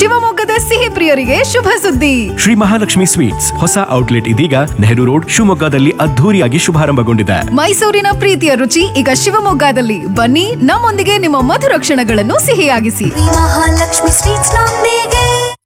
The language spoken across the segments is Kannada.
ಶಿವಮೊಗ್ಗದ ಸಿಹಿ ಪ್ರಿಯರಿಗೆ ಶುಭ ಸುದ್ದಿ ಶ್ರೀ ಮಹಾಲಕ್ಷ್ಮಿ ಸ್ವೀಟ್ಸ್ ಹೊಸ ಔಟ್ಲೆಟ್ ಇದೀಗ ನೆಹರು ರೋಡ್ ಶಿವಮೊಗ್ಗದಲ್ಲಿ ಅದ್ಧೂರಿಯಾಗಿ ಶುಭಾರಂಭಗೊಂಡಿದೆ ಮೈಸೂರಿನ ಪ್ರೀತಿಯ ರುಚಿ ಈಗ ಶಿವಮೊಗ್ಗದಲ್ಲಿ ಬನ್ನಿ ನಮ್ಮೊಂದಿಗೆ ನಿಮ್ಮ ಮಧುರ ಕ್ಷಣಗಳನ್ನು ಸಿಹಿಯಾಗಿಸಿ ಮಹಾಲಕ್ಷ್ಮಿ ಸ್ವೀಟ್ಸ್ ನೊಂದಿಗೆ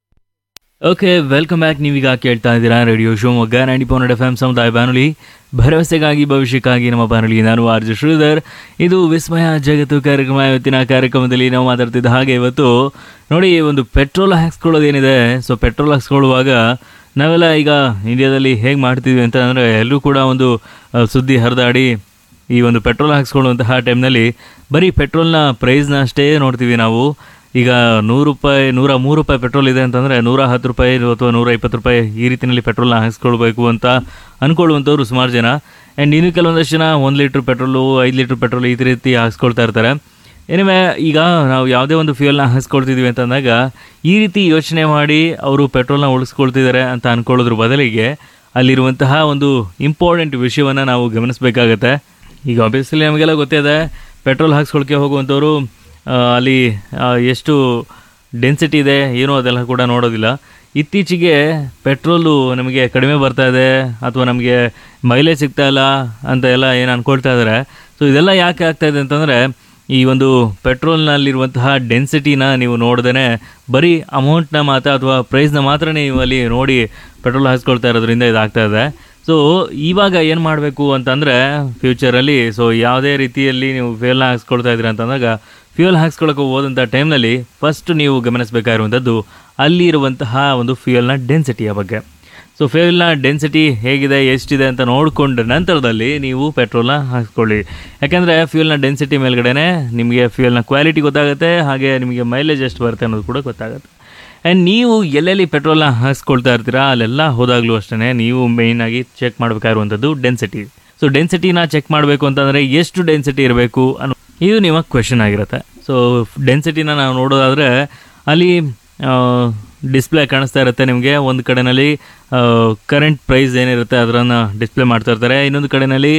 ಓಕೆ ವೆಲ್ಕಮ್ ಬ್ಯಾಕ್ ನೀವೀಗ ಕೇಳ್ತಾ ಇದ್ದೀರಾ radio Shivamogga ninety point F M ಸಮುದಾಯ ಬಾನುಲಿ ಭರವಸೆಗಾಗಿ ಭವಿಷ್ಯಕ್ಕಾಗಿ ನಮ್ಮ ಬಾನುಲಿ ನಾನು ಆರ್ ಜೆ ಶ್ರೀಧರ್ ಇದು ವಿಸ್ಮಯ ಜಗತ್ತು ಕಾರ್ಯಕ್ರಮ ಇವತ್ತಿನ ಕಾರ್ಯಕ್ರಮದಲ್ಲಿ ನಾವು ಮಾತಾಡ್ತಿದ್ದ ಹಾಗೆ ಇವತ್ತು ನೋಡಿ ಒಂದು ಪೆಟ್ರೋಲ್ ಹಾಕ್ಸ್ಕೊಳ್ಳೋದೇನಿದೆ ಸೊ ಪೆಟ್ರೋಲ್ ಹಾಕ್ಸ್ಕೊಳ್ಳುವಾಗ ನಾವೆಲ್ಲ ಈಗ ಇಂಡಿಯಾದಲ್ಲಿ ಹೇಗೆ ಮಾಡ್ತಿದ್ವಿ ಅಂತ ಅಂದರೆ ಎಲ್ಲರೂ ಕೂಡ ಒಂದು ಆ, ಸುದ್ದಿ ಹರಿದಾಡಿ ಈ ಒಂದು ಪೆಟ್ರೋಲ್ ಹಾಕ್ಸ್ಕೊಳ್ಳುವಂತಹ ಟೈಮ್ನಲ್ಲಿ ಬರೀ ಪೆಟ್ರೋಲ್ನ ಪ್ರೈಸ್ನ ಅಷ್ಟೇ ನೋಡ್ತೀವಿ ನಾವು ಈಗ ನೂರು ರೂಪಾಯಿ ನೂರ ಮೂರು ರೂಪಾಯಿ ಪೆಟ್ರೋಲ್ ಇದೆ ಅಂತಂದರೆ ನೂರ ಹತ್ತು ರೂಪಾಯಿ ಅಥವಾ ನೂರ ಇಪ್ಪತ್ತು ರೂಪಾಯಿ ಈ ರೀತಿಯಲ್ಲಿ ಪೆಟ್ರೋಲ್ನ ಹಾಕ್ಸ್ಕೊಳ್ಬೇಕು ಅಂತ ಅಂದ್ಕೊಳ್ಳುವಂಥವ್ರು ಸುಮಾರು ಜನ ಆ್ಯಂಡ್ ಇನ್ನು ಕೆಲವೊಂದಷ್ಟು ಜನ ಒಂದು ಲೀಟ್ರ್ ಪೆಟ್ರೋಲು ಐದು ಲೀಟ್ರ್ ಪೆಟ್ರೋಲ್ ಈ ರೀತಿ ಹಾಕ್ಸ್ಕೊಳ್ತಾ ಇರ್ತಾರೆ ಏನಿವೆ ಈಗ ನಾವು ಯಾವುದೇ ಒಂದು ಫ್ಯೂಯಲ್ನ ಹಾಕ್ಸ್ಕೊಳ್ತಿದ್ದೀವಿ ಅಂತಂದಾಗ ಈ ರೀತಿ ಯೋಚನೆ ಮಾಡಿ ಅವರು ಪೆಟ್ರೋಲ್ನ ಉಳಿಸ್ಕೊಳ್ತಿದ್ದಾರೆ ಅಂತ ಅಂದ್ಕೊಳ್ಳೋದ್ರ ಬದಲಿಗೆ ಅಲ್ಲಿರುವಂತಹ ಒಂದು ಇಂಪಾರ್ಟೆಂಟ್ ವಿಷಯವನ್ನು ನಾವು ಗಮನಿಸಬೇಕಾಗತ್ತೆ ಈಗ ಆಬ್ವಿಯಸ್ಲಿ ನಮಗೆಲ್ಲ ಗೊತ್ತಿದೆ ಪೆಟ್ರೋಲ್ ಹಾಕ್ಸ್ಕೊಳ್ಕೆ ಹೋಗುವಂಥವ್ರು ಆ, ಅಲ್ಲಿ ಆ, ಎಷ್ಟು ಡೆನ್ಸಿಟಿ ಇದೆ ಏನೋ ಅದೆಲ್ಲ ಕೂಡ ನೋಡೋದಿಲ್ಲ ಇತ್ತೀಚೆಗೆ ಪೆಟ್ರೋಲು ನಮಗೆ ಕಡಿಮೆ ಬರ್ತಾ ಇದೆ ಅಥವಾ ನಮಗೆ ಮೈಲೇಜ್ ಸಿಗ್ತಾ ಇಲ್ಲ ಅಂತ ಎಲ್ಲ ಏನು ಅಂದ್ಕೊಳ್ತಾ ಇದ್ದಾರೆ ಸೊ ಇದೆಲ್ಲ ಯಾಕೆ ಆಗ್ತಾ ಇದೆ ಅಂತಂದರೆ ಈ ಒಂದು ಪೆಟ್ರೋಲ್ನಲ್ಲಿರುವಂತಹ ಡೆನ್ಸಿಟಿನ ನೀವು ನೋಡ್ದೇ ಬರೀ ಅಮೌಂಟ್ನ ಮಾತ್ರ ಅಥವಾ ಪ್ರೈಸ್ನ ಮಾತ್ರ ನೀವು ಅಲ್ಲಿ ನೋಡಿ ಪೆಟ್ರೋಲ್ ಹಾಕ್ಸ್ಕೊಳ್ತಾ ಇರೋದ್ರಿಂದ ಇದಾಗ್ತಾ ಇದೆ ಸೊ ಇವಾಗ ಏನು ಮಾಡಬೇಕು ಅಂತಂದರೆ ಫ್ಯೂಚರಲ್ಲಿ ಸೊ ಯಾವುದೇ ರೀತಿಯಲ್ಲಿ ನೀವು ಫ್ಯೂಯಲ್ನ ಹಾಕ್ಸ್ಕೊಳ್ತಾ ಇದ್ದೀರಾ ಅಂತಂದಾಗ ಫ್ಯೂಯಲ್ ಹಾಕ್ಸ್ಕೊಳಕ್ಕೆ ಹೋದಂಥ ಟೈಮ್ನಲ್ಲಿ ಫಸ್ಟ್ ನೀವು ಗಮನಿಸಬೇಕಾಗಿರುವಂಥದ್ದು ಅಲ್ಲಿ ಇರುವಂತಹ ಒಂದು ಫ್ಯೂಯಲ್ನ ಡೆನ್ಸಿಟಿಯ ಬಗ್ಗೆ ಸೊ ಫ್ಯೂಯಲ್ನ ಡೆನ್ಸಿಟಿ ಹೇಗಿದೆ ಎಷ್ಟಿದೆ ಅಂತ ನೋಡಿಕೊಂಡ ನಂತರದಲ್ಲಿ ನೀವು ಪೆಟ್ರೋಲ್ನ ಹಾಕ್ಕೊಳ್ಳಿ ಯಾಕೆಂದರೆ ಫ್ಯೂಯಲ್ನ ಡೆನ್ಸಿಟಿ ಮೇಲ್ಗಡೆನೆ ನಿಮಗೆ ಫ್ಯೂಯಲ್ನ ಕ್ವಾಲಿಟಿ ಗೊತ್ತಾಗುತ್ತೆ ಹಾಗೆ ನಿಮಗೆ ಮೈಲೇಜ್ ಎಷ್ಟು ಬರುತ್ತೆ ಅನ್ನೋದು ಕೂಡ ಗೊತ್ತಾಗುತ್ತೆ ಆ್ಯಂಡ್ ನೀವು ಎಲ್ಲೆಲ್ಲಿ ಪೆಟ್ರೋಲ್ನ ಹಾಕ್ಸ್ಕೊಳ್ತಾ ಇರ್ತೀರಾ ಅಲ್ಲೆಲ್ಲ ಹೋದಾಗಲೂ ಅಷ್ಟೇ ನೀವು ಮೇಯ್ನಾಗಿ ಚೆಕ್ ಮಾಡಬೇಕಾಗಿರುವಂಥದ್ದು ಡೆನ್ಸಿಟಿ ಸೊ ಡೆನ್ಸಿಟಿನ ಚೆಕ್ ಮಾಡಬೇಕು ಅಂತಂದರೆ ಎಷ್ಟು ಡೆನ್ಸಿಟಿ ಇರಬೇಕು ಅನ್ನೋ ಇದು ನಿಮ್ಮ ಕ್ವೆಶನ್ ಆಗಿರುತ್ತೆ ಸೊ ಡೆನ್ಸಿಟಿನ ನಾವು ನೋಡೋದಾದರೆ ಅಲ್ಲಿ ಡಿಸ್ಪ್ಲೇ ಕಾಣಿಸ್ತಾ ಇರುತ್ತೆ ನಿಮಗೆ ಒಂದು ಕಡೆಯಲ್ಲಿ ಕರೆಂಟ್ ಪ್ರೈಸ್ ಏನಿರುತ್ತೆ ಅದನ್ನು ಡಿಸ್ಪ್ಲೇ ಮಾಡ್ತಾ ಇರ್ತಾರೆ ಇನ್ನೊಂದು ಕಡೆಯಲ್ಲಿ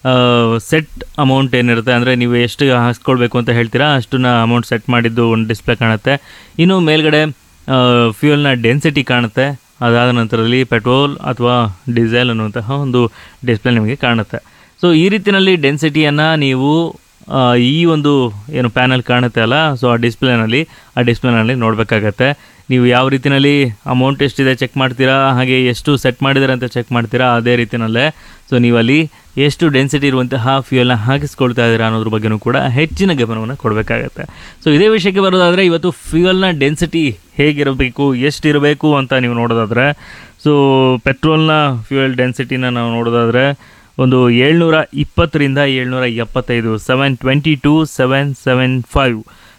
ಸೆಟ್ ಅಮೌಂಟ್ ಏನಿರುತ್ತೆ ಅಂದರೆ ನೀವು ಎಷ್ಟು ಹಾಕ್ಸ್ಕೊಳ್ಬೇಕು ಅಂತ ಹೇಳ್ತೀರಾ ಅಷ್ಟನ್ನ ಅಮೌಂಟ್ ಸೆಟ್ ಮಾಡಿದ್ದು ಒಂದು ಡಿಸ್ಪ್ಲೇ ಕಾಣುತ್ತೆ ಇನ್ನು ಮೇಲ್ಗಡೆ ಫ್ಯೂಯಲ್ನ ಡೆನ್ಸಿಟಿ ಕಾಣುತ್ತೆ ಅದಾದ ನಂತರದಲ್ಲಿ ಪೆಟ್ರೋಲ್ ಅಥವಾ ಡೀಸೆಲ್ ಅನ್ನುವಂತಹ ಒಂದು ಡಿಸ್ಪ್ಲೇ ನಿಮಗೆ ಕಾಣುತ್ತೆ ಸೊ ಈ ರೀತಿಯಲ್ಲಿ ಡೆನ್ಸಿಟಿಯನ್ನು ನೀವು ಆ, ಈ ಒಂದು ಏನು ಪ್ಯಾನಲ್ ಕಾಣುತ್ತೆ ಅಲ್ಲ ಸೊ ಆ ಡಿಸ್ಪ್ಲೇನಲ್ಲಿ ಆ ಡಿಸ್ಪ್ಲೇನಲ್ಲಿ ನೋಡಬೇಕಾಗತ್ತೆ ನೀವು ಯಾವ ರೀತಿಯಲ್ಲಿ ಅಮೌಂಟ್ ಎಷ್ಟಿದೆ ಚೆಕ್ ಮಾಡ್ತೀರಾ ಹಾಗೆ ಎಷ್ಟು ಸೆಟ್ ಮಾಡಿದ್ದಾರೆ ಅಂತ ಚೆಕ್ ಮಾಡ್ತೀರಾ ಅದೇ ರೀತಿಯಲ್ಲೇ ಸೊ ನೀವು ಅಲ್ಲಿ ಎಷ್ಟು ಡೆನ್ಸಿಟಿ ಇರುವಂತಹ ಫ್ಯೂಯಲ್ನ ಹಾಕಿಸ್ಕೊಳ್ತಾ ಇದ್ದೀರಾ ಅನ್ನೋದ್ರ ಬಗ್ಗೆನೂ ಕೂಡ ಹೆಚ್ಚಿನ ಗಮನವನ್ನು ಕೊಡಬೇಕಾಗತ್ತೆ ಸೊ ಇದೇ ವಿಷಯಕ್ಕೆ ಬರೋದಾದರೆ ಇವತ್ತು ಫ್ಯೂಯಲ್ನ ಡೆನ್ಸಿಟಿ ಹೇಗಿರಬೇಕು ಎಷ್ಟಿರಬೇಕು ಅಂತ ನೀವು ನೋಡೋದಾದರೆ ಸೊ ಪೆಟ್ರೋಲ್ನ ಫ್ಯೂಯಲ್ ಡೆನ್ಸಿಟಿನ ನಾವು ನೋಡೋದಾದರೆ ಒಂದು ಏಳ್ನೂರ ಇಪ್ಪತ್ತರಿಂದ ಏಳ್ನೂರ ಎಪ್ಪತ್ತೈದು seven twenty to seven seven five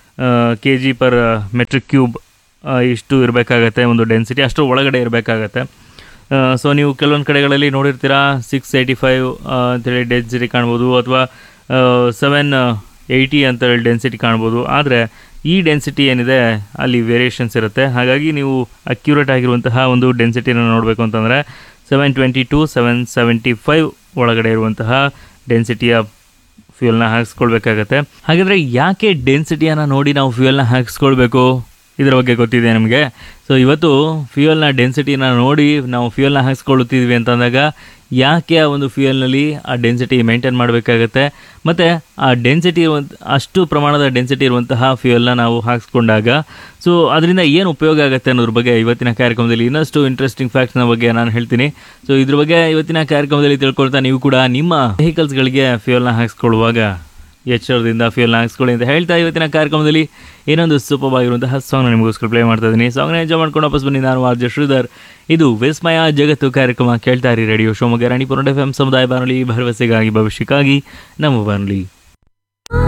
K G per metric cube ಇಷ್ಟು ಇರಬೇಕಾಗತ್ತೆ ಒಂದು ಡೆನ್ಸಿಟಿ ಅಷ್ಟು ಒಳಗಡೆ ಇರಬೇಕಾಗತ್ತೆ ಸೊ ನೀವು ಕೆಲವೊಂದು ಕಡೆಗಳಲ್ಲಿ ನೋಡಿರ್ತೀರಾ ಸಿಕ್ಸ್ ಏಯ್ಟಿ ಫೈವ್ ಅಂತೇಳಿ ಡೆನ್ಸಿಟಿ ಕಾಣ್ಬೋದು ಅಥವಾ ಸೆವೆನ್ ಏಯ್ಟಿ ಅಂತೇಳಿ ಡೆನ್ಸಿಟಿ ಕಾಣ್ಬೋದು ಆದರೆ ಈ ಡೆನ್ಸಿಟಿ ಏನಿದೆ ಅಲ್ಲಿ ವೇರಿಯೇಷನ್ಸ್ ಇರುತ್ತೆ ಹಾಗಾಗಿ ನೀವು ಅಕ್ಯುರೇಟ್ ಆಗಿರುವಂತಹ ಒಂದು ಡೆನ್ಸಿಟಿನ ನೋಡಬೇಕು ಅಂತಂದರೆ seven twenty to seven seventy five ಒಳಗಡೆ ಇರುವಂತಹ ಡೆನ್ಸಿಟಿಯ ಫ್ಯೂಯಲ್ನ ಹಾಕಿಸ್ಕೊಳ್ಬೇಕಾಗತ್ತೆ ಹಾಗಾದರೆ ಯಾಕೆ ಡೆನ್ಸಿಟಿಯನ್ನು ನೋಡಿ ನಾವು ಫ್ಯೂಯಲ್ನ ಹಾಕಿಸ್ಕೊಳ್ಬೇಕು ಇದರ ಬಗ್ಗೆ ಗೊತ್ತಿದೆ ನಮಗೆ ಸೊ ಇವತ್ತು ಫ್ಯೂಯಲ್ನ ಡೆನ್ಸಿಟಿನ ನೋಡಿ ನಾವು ಫ್ಯೂಯಲ್ನ ಹಾಕಿಸ್ಕೊಳ್ಳುತ್ತಿದ್ವಿ ಅಂತಂದಾಗ ಯಾಕೆ ಆ ಒಂದು ಫ್ಯೂಯಲ್ನಲ್ಲಿ ಆ ಡೆನ್ಸಿಟಿ ಮೇಂಟೈನ್ ಮಾಡಬೇಕಾಗತ್ತೆ ಮತ್ತು ಆ ಡೆನ್ಸಿಟಿ ಇರುವಂಥ ಅಷ್ಟು ಪ್ರಮಾಣದ ಡೆನ್ಸಿಟಿ ಇರುವಂತಹ ಫ್ಯೂಯಲ್ನ ನಾವು ಹಾಕಿಸ್ಕೊಂಡಾಗ ಸೊ ಅದರಿಂದ ಏನು ಉಪಯೋಗ ಆಗುತ್ತೆ ಅನ್ನೋದ್ರ ಬಗ್ಗೆ ಇವತ್ತಿನ ಕಾರ್ಯಕ್ರಮದಲ್ಲಿ ಇನ್ನಷ್ಟು ಇಂಟ್ರೆಸ್ಟಿಂಗ್ ಫ್ಯಾಕ್ಟ್ಸ್ನ ಬಗ್ಗೆ ನಾನು ಹೇಳ್ತೀನಿ ಸೊ ಇದ್ರ ಬಗ್ಗೆ ಇವತ್ತಿನ ಕಾರ್ಯಕ್ರಮದಲ್ಲಿ ತಿಳ್ಕೊಳ್ತಾ ನೀವು ಕೂಡ ನಿಮ್ಮ ವೆಹಿಕಲ್ಸ್ಗಳಿಗೆ ಫ್ಯೂಯಲ್ನ ಹಾಕಿಸ್ಕೊಳ್ಳುವಾಗ ಎಚ್ಚರದಿಂದ ಫ್ಯೂಲ್ನ ಹಾಕ್ಸ್ಕೊಳ್ಳಿ ಅಂತ ಹೇಳ್ತಾ ಇವತ್ತಿನ ಕಾರ್ಯಕ್ರಮದಲ್ಲಿ ಏನೊಂದು ಸೂಪರ್ ಆಗಿರುವಂತಹ ಸಾಂಗ್ನ ನಿಮಗೋಸ್ಕರ ಪ್ಲೇ ಮಾಡ್ತಾ ಇದ್ದೀನಿ ಸಾಂಗ್ನ ಎಂಜಾಯ್ ಮಾಡ್ಕೊಂಡು ವಾಪಸ್ ಬನ್ನಿ ನಾನು ಆರ್ ಜೆ ಶ್ರೀಧರ್ ಇದು ವಿಸ್ಮಯ ಜಗತ್ತು ಕಾರ್ಯಕ್ರಮ ಕೇಳ್ತಾ ಇರಿ radio Shivamogga Ranipura F M ಸಮುದಾಯ ಬಾನುಲಿ ಭರವಸೆಗಾಗಿ ಭವಿಷ್ಯಕ್ಕಾಗಿ ನಮ್ಮ ಬಾನುಲಿ